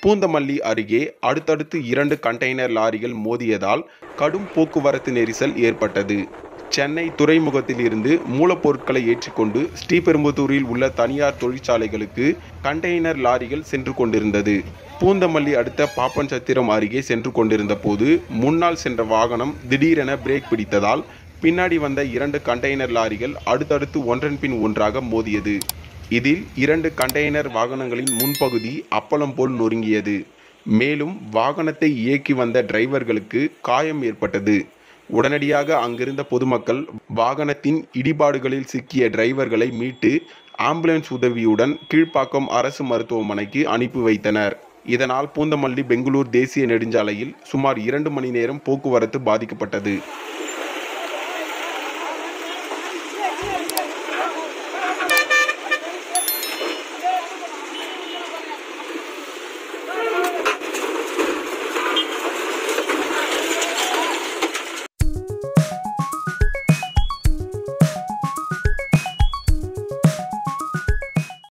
பூந்தமல்லி அருகே அடுத்தடுத்து இரண்டு கண்டெய்னர் லாரிகள் மோதியதால் கடும் போக்குவரத்து நெரிசல் ஏற்பட்டது சென்னை துறைமுகத்தில் இருந்து மூலப்பொருட்களை ஏற்றிக்கொண்டு ஸ்ரீபெரும்புதூரில் உள்ள தனியார் தொழிற்சாலைகளுக்கு கண்டெய்னர் லாரிகள் சென்று கொண்டிருந்தது பூந்தமல்லி அடுத்த பாப்பன்சத்திரம் அருகே சென்று கொண்டிருந்த போது முன்னால் சென்ற வாகனம் திடீரென பிரேக் பிடித்ததால் பின்னாடி வந்த இரண்டு கண்டெய்னர் லாரிகள் அடுத்தடுத்து ஒன்றன் பின் ஒன்றாக மோதியது இதில் இரண்டு கண்டெய்னர் வாகனங்களின் முன்பகுதி அப்பளம் போல் நொறுங்கியது மேலும் வாகனத்தை இயக்கி வந்த டிரைவர்களுக்கு காயம் ஏற்பட்டது உடனடியாக அங்கிருந்த பொதுமக்கள் வாகனத்தின் இடிபாடுகளில் சிக்கிய டிரைவர்களை மீட்டு ஆம்புலன்ஸ் உதவியுடன் கீழ்ப்பாக்கம் அரசு மருத்துவமனைக்கு அனுப்பி வைத்தனர் இதனால் பூந்தமல்லி பெங்களூர் தேசிய நெடுஞ்சாலையில் சுமார் இரண்டு மணி நேரம் போக்குவரத்து பாதிக்கப்பட்டது